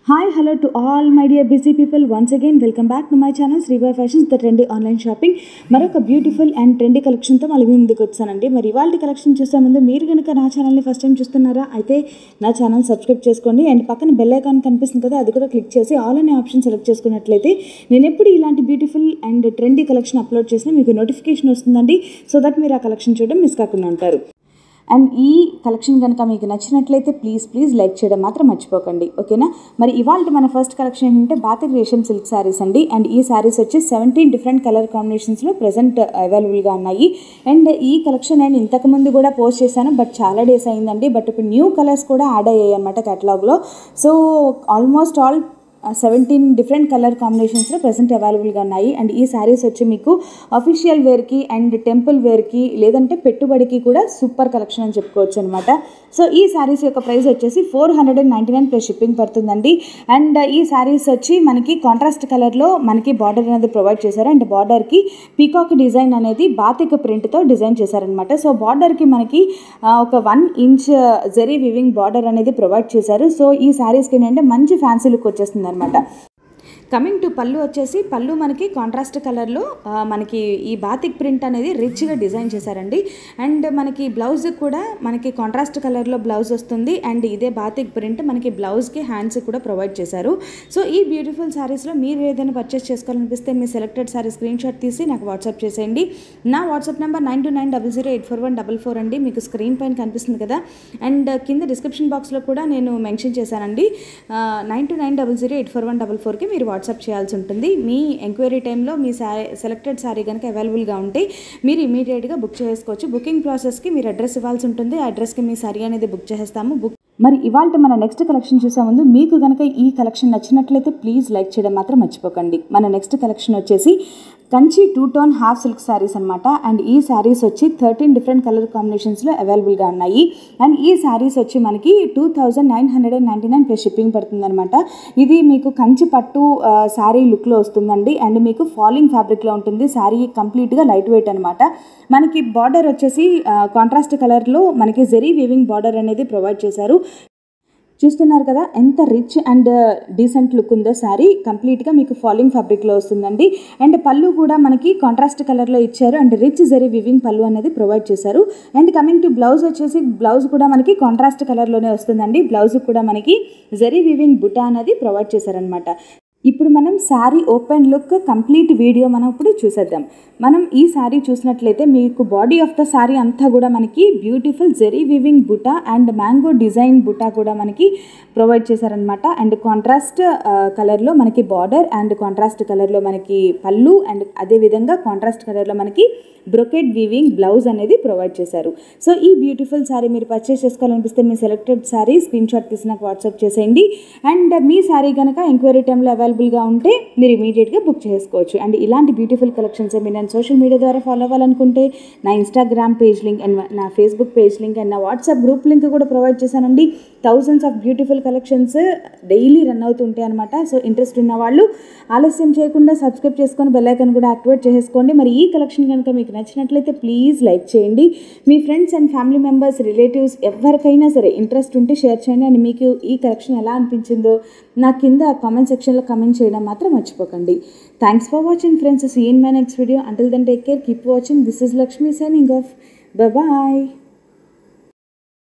hi hello to all my dear busy people once again welcome back to my channel Sribai fashions the trendy online shopping మరొక beautiful and trendy కలెక్షన్తో మళ్ళీ మీ ముందుకు వచ్చానండి మరి ఇవాళ కలెక్షన్ చూసే ముందు మీరు కనుక నా ఛానల్ని ఫస్ట్ టైం చూస్తున్నారా అయితే నా ఛానల్ సబ్స్క్రైబ్ చేసుకోండి అండ్ పక్కన బెల్ ఐకాన్ కనిపిస్తుంది కదా అది కూడా క్లిక్ చేసి ఆల్ అనే ఆప్షన్ సెలెక్ట్ చేసుకున్నట్లయితే నేను ఎప్పుడు ఇలాంటి beautiful and trendy collection upload చేసినా మీకు నోటిఫికేషన్ వస్తుందండి సో దట్ మీరు ఆ కలెక్షన్ చూడడం మిస్ కాకుండా ఉంటారు అండ్ ఈ కలెక్షన్ కనుక మీకు నచ్చినట్లయితే ప్లీజ్ ప్లీజ్ లైక్ చేయడం మాత్రం మర్చిపోకండి ఓకేనా మరి ఇవాళ మన ఫస్ట్ కలెక్షన్ ఏంటంటే బాతిక్ రేషం సిల్క్ శారీస్ అండి అండ్ ఈ శారీస్ వచ్చి సెవెంటీన్ డిఫరెంట్ కలర్ కాంబినేషన్స్లో ప్రజెంట్ అవైలబుల్గా ఉన్నాయి అండ్ ఈ కలెక్షన్ నేను ఇంతకుముందు కూడా పోస్ట్ చేశాను బట్ చాలా డేస్ అయిందండి బట్ ఇప్పుడు న్యూ కలర్స్ కూడా యాడ్ అయ్యాయి అనమాట కేటలాగ్లో so almost all seventeen different colour కాంబినేషన్స్లో ప్రజెంట్ అవైలబుల్గా ఉన్నాయి అండ్ ఈ శారీస్ వచ్చి మీకు అఫీషియల్ వేర్కి అండ్ టెంపుల్ వేర్కి లేదంటే పెట్టుబడికి కూడా సూపర్ కలెక్షన్ అని చెప్పుకోవచ్చు అనమాట సో ఈ శారీస్ యొక్క ప్రైస్ వచ్చేసి four hundred and ninety nine plus shipping పడుతుందండి అండ్ ఈ శారీస్ వచ్చి మనకి కాంట్రాస్ట్ కలర్లో మనకి బార్డర్ అనేది ప్రొవైడ్ చేశారు అండ్ బార్డర్కి పీకాక్ డిజైన్ అనేది బాతిక్ ప్రింట్తో డిజైన్ చేశారనమాట సో బార్డర్కి మనకి ఆ, ఒక one inch zari weaving border అనేది ప్రొవైడ్ చేశారు సో ఈ శారీస్కి ఏంటంటే మంచి ఫ్యాన్సీ లుక్ వచ్చేస్తుంది అనమాట కమింగ్ టు పళ్ళు వచ్చేసి పళ్ళు మనకి కాంట్రాస్ట్ కలర్లో ఆ, మనకి ఈ బాతిక్ ప్రింట్ అనేది రిచ్గా డిజైన్ చేశారండి అండ్ మనకి బ్లౌజ్ కూడా మనకి కాంట్రాస్ట్ కలర్లో బ్లౌజ్ వస్తుంది అండ్ ఇదే బాతిక్ ప్రింట్ మనకి బ్లౌజ్కి హ్యాండ్స్ కూడా ప్రొవైడ్ చేశారు సో ఈ బ్యూటిఫుల్ శారీస్లో మీరు ఏదైనా పర్చేస్ చేసుకోవాలనిపిస్తే మీ సెలెక్టెడ్ శారీ స్క్రీన్ షాట్ తీసి నాకు వాట్సాప్ చేసేయండి నా WhatsApp number nine two nine double zero eight four one double four అండి మీకు స్క్రీన్ పైన కనిపిస్తుంది కదా అండ్ కింద డిస్క్రిప్షన్ బాక్స్లో కూడా నేను మెన్షన్ చేశానండి nine two nine double zero eight four one double ఫోర్కి మీరు వాట్సాప్ చేయాల్సి ఉంటుంది మీ ఎంక్వైరీ టైంలో మీ శారీ సెలెక్టెడ్ శారీ కనుక అవైలబుల్గా ఉంటే మీరు ఇమీడియట్గా బుక్ చేసుకోవచ్చు బుకింగ్ ప్రాసెస్కి మీరు అడ్రస్ ఇవ్వాల్సి ఉంటుంది ఆ అడ్రస్కి మీ శారీ అనేది బుక్ చేసేస్తాము బుక్ మరి ఇవాళ మన నెక్స్ట్ కలెక్షన్ చూసే ముందు మీకు కనుక ఈ కలెక్షన్ నచ్చినట్లయితే ప్లీజ్ లైక్ చేయడం మాత్రం మర్చిపోకండి మన నెక్స్ట్ కలెక్షన్ వచ్చేసి Kanchi two tone half silk saris అనమాట అండ్ ఈ శారీస్ వచ్చి థర్టీన్ డిఫరెంట్ కలర్ కాంబినేషన్స్లో అవైలబుల్గా ఉన్నాయి అండ్ ఈ శారీస్ వచ్చి మనకి two thousand nine hundred and ninety nine plus shipping పడుతుంది అనమాట ఇది మీకు కంచి పట్టు శారీ లుక్లో వస్తుందండి అండ్ మీకు ఫాలింగ్ ఫ్యాబ్రిక్లో ఉంటుంది శారీ కంప్లీట్గా లైట్ వెయిట్ అనమాట మనకి బార్డర్ వచ్చేసి కాంట్రాస్ట్ కలర్లో మనకి జెరీ వీవింగ్ బార్డర్ అనేది ప్రొవైడ్ చేశారు చూస్తున్నారు కదా ఎంత రిచ్ అండ్ డీసెంట్ లుక్ ఉందో శారీ కంప్లీట్గా మీకు ఫాలింగ్ ఫ్యాబ్రిక్లో వస్తుందండి అండ్ పళ్ళు కూడా మనకి కాంట్రాస్ట్ కలర్లో ఇచ్చారు అండ్ రిచ్ జరీ వివింగ్ పళ్ళు అనేది ప్రొవైడ్ చేశారు అండ్ కమింగ్ టు బ్లౌజ్ వచ్చేసి బ్లౌజ్ కూడా మనకి కాంట్రాస్ట్ కలర్లోనే వస్తుందండి బ్లౌజ్ కూడా మనకి జరీ వివింగ్ బుటా అనేది ప్రొవైడ్ చేశారనమాట ఇప్పుడు మనం sari open look complete video మనం ఇప్పుడు చూసేద్దాం మనం ఈ శారీ చూసినట్లయితే మీకు బాడీ ఆఫ్ ద శారీ అంతా కూడా మనకి beautiful zari weaving buta and mango design buta కూడా మనకి ప్రొవైడ్ చేశారనమాట అండ్ కాంట్రాస్ట్ కలర్లో మనకి బార్డర్ అండ్ కాంట్రాస్ట్ కలర్లో మనకి పళ్ళు అండ్ అదేవిధంగా కాంట్రాస్ట్ కలర్లో మనకి బ్రొకెట్ వీవింగ్ బ్లౌజ్ అనేది ప్రొవైడ్ చేశారు సో ఈ బ్యూటిఫుల్ శారీ మీరు పర్చేస్ చేసుకోవాలనిపిస్తే మీ సెలెక్టెడ్ శారీ స్క్రీన్ షాట్ తీసి నాకు వాట్సాప్ చేసేయండి అండ్ మీ శారీ కనుక ఎంక్వైరీ టైంలో అవైలబుల్గా ఉంటే మీరు ఇమీడియట్గా బుక్ చేసుకోవచ్చు అండ్ ఇలాంటి బ్యూటిఫుల్ కలెక్షన్స్ మీరు నేను సోషల్ మీడియా ద్వారా ఫాలో అవ్వాలనుకుంటే నా ఇన్స్టాగ్రామ్ పేజ్ లింక్ అండ్ నా ఫేస్బుక్ పేజ్ లింక్ అండ్ నా వాట్సాప్ గ్రూప్ లింక్ కూడా ప్రొవైడ్ చేశానండి thousands of beautiful collections daily run అవుతుంటాయి అనమాట సో ఇంట్రెస్ట్ ఉన్న వాళ్ళు ఆలస్యం చేయకుండా సబ్స్క్రైబ్ చేసుకొని బెల్ ఐకాన్ కూడా యాక్టివేట్ చేసుకోండి మరి ఈ కలెక్షన్ కనుక మీకు నచ్చినట్లయితే ప్లీజ్ లైక్ చేయండి మీ friends and family members relatives ఎవరికైనా సరే ఇంట్రెస్ట్ ఉంటే షేర్ చేయండి అండ్ మీకు ఈ కలెక్షన్ ఎలా అనిపించిందో నా కింద కామెంట్ సెక్షన్లో కమెంట్ చేయడం మాత్రం మర్చిపోకండి thanks for watching friends see in my next video until then take care keep watching this is Lakshmi signing off bye